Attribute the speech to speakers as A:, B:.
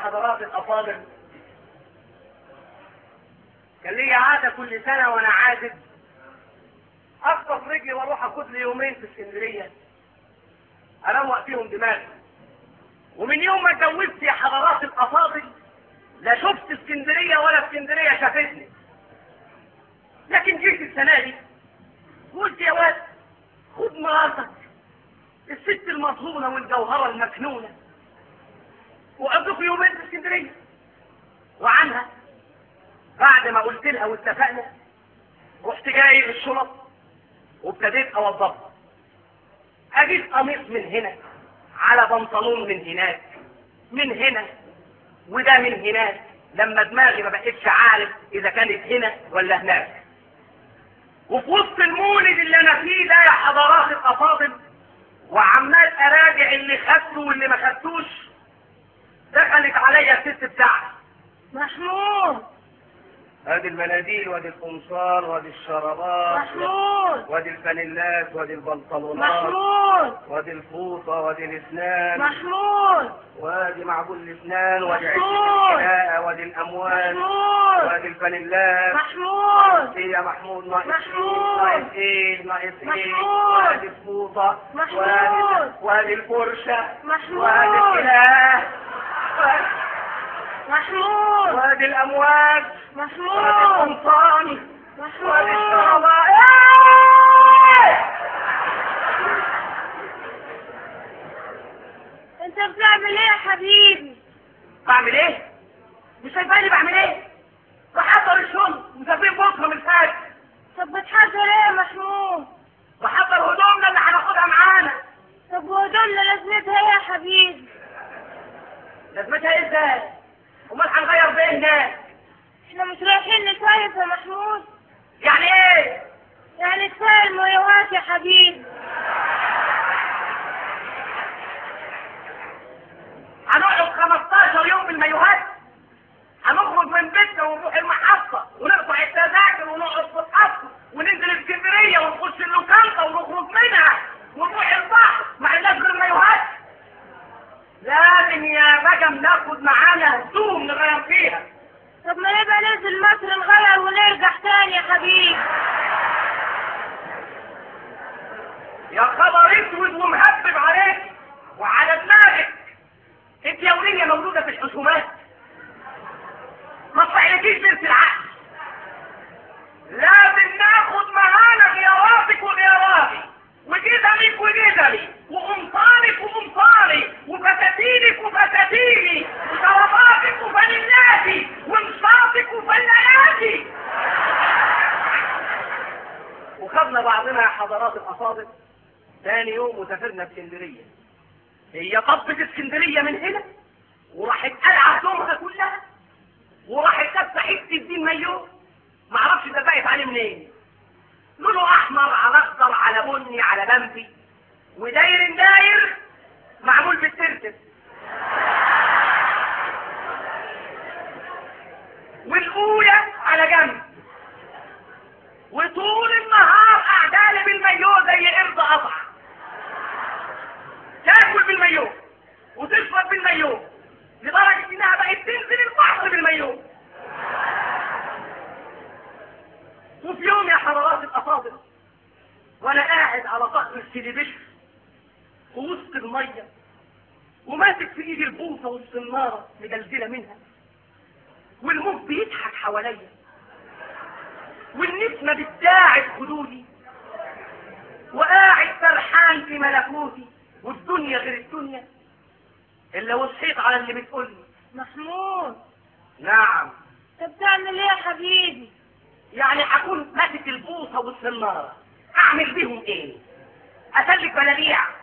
A: حضرات الافاضل كان لي عاده كل سنه وانا عازب اخطف رجلي واروح اخد لي يومين في اسكندريه اروق فيهم دماغي ومن يوم ما اتجوزت يا حضرات الافاضل لا شفت اسكندريه ولا اسكندريه شافتني لكن جيت السنه دي قلت يا واد خد مراتك الست المطهونه والجوهره المكنونه وقضيكوا يومين في اسكندريه وعنها بعد ما قلت لها واتفقنا رحت جاي الشنط وابتديت اوضبها اجيب قميص من هنا على بنطلون من هناك من هنا وده من هناك لما دماغي ما بقتش عارف اذا كانت هنا ولا هناك وفي وسط المولد اللي انا فيه ده يا حضرات الافاضل وعمال اراجع اللي خدته واللي ما خدتوش دخلت عليا الست بتاعتي
B: محمود
A: ادي المناديل وادي القمصان وادي الشرابات
B: محمود
A: وادي الفانيلات وادي البنطلونات
B: محمود
A: وادي الفوطه وادي الاسنان
B: محمود
A: وادي معجون الاسنان وادي عده
B: محمود.
A: الكناءه وادي الاموال
B: محمود
A: وادي الفانيلات
B: محمود
A: ايه يا محمود ناقص
B: محمود.
A: ايه ناقص ايه ناقص ايه
B: محمود.
A: وادي الفوطه
B: محمود.
A: وادي وادي الفرشه
B: محمود.
A: وادي الكناءه
B: محمود
A: وادي الاموال وادي
B: محمود
A: القمصان وادي
B: محمود
A: الشرابات إيه!
B: انت بتعمل ايه يا حبيبي
A: بعمل ايه؟ مش شايفاني بعمل ايه؟ بحضر الشغل مسافرين بكره من الفجر
B: طب بتحضر ايه يا محمود
A: بحضر هدومنا اللي هناخدها معانا
B: طب وهدومنا لازمتها ايه يا حبيبي
A: لازمتها ايه ازاي؟ امال هنغير بايه هناك؟
B: احنا مش رايحين نصيف يا محمود
A: يعني ايه؟
B: يعني كفايه المايوهات يا حبيبي
A: هنقعد 15 يوم بالمايوهات هنخرج من بيتنا ونروح المحطة ونقطع التذاكر ونقعد في القصر وننزل اسكندرية ونخش اللوكانتا ونخرج منها ونروح البحر مع الناس غير المايوهات لازم يا بجم ناخد معانا هدوم نغير فيها
B: طب ما نبقى ننزل مصر نغير ونرجع تاني يا حبيبي
A: يا خبر اسود ومهبب عليك وعلى دماغك انت يا ولية مولودة في الحكومات ما تفعلكيش بنت العقل لازم ناخد معانا غياراتك وغياراتي وجزمك وجزمي وقمصانك وقمصاني وفساتينك وفساتيني وشراباتك وفانيلاتي ومشاطك وفلالاتي وخدنا بعضنا يا حضرات الافاضل ثاني يوم وسافرنا اسكندريه هي طبت اسكندريه من هنا وراحت قلعه هدومها كلها وراحت لابسه حته الدين مايو معرفش ده بقت عليه منين لونه احمر على اخضر على بني على بمبي وداير داير معمول بالترتب والاولى على جنب وطول النهار قاعدة بالمايو زي قرد قطع تاكل بالمايو وتشرب بالمايو لدرجة انها بقت تنزل البحر بالمايو وفي يوم يا حضرات الافاضل وانا قاعد على ظهر السليبش في وسط الميه وماسك في ايدي البوصه والصناره مدلدله منها والموج بيضحك حواليا والنسمه بتداعب خدودي وقاعد سرحان في ملكوتي والدنيا غير الدنيا الا وصحيت على اللي بتقولي
B: محمود
A: نعم
B: طب بتعمل ايه يا حبيبي
A: يعني هكون ماسك البوصه والصناره اعمل بيهم ايه اسلك بلاليع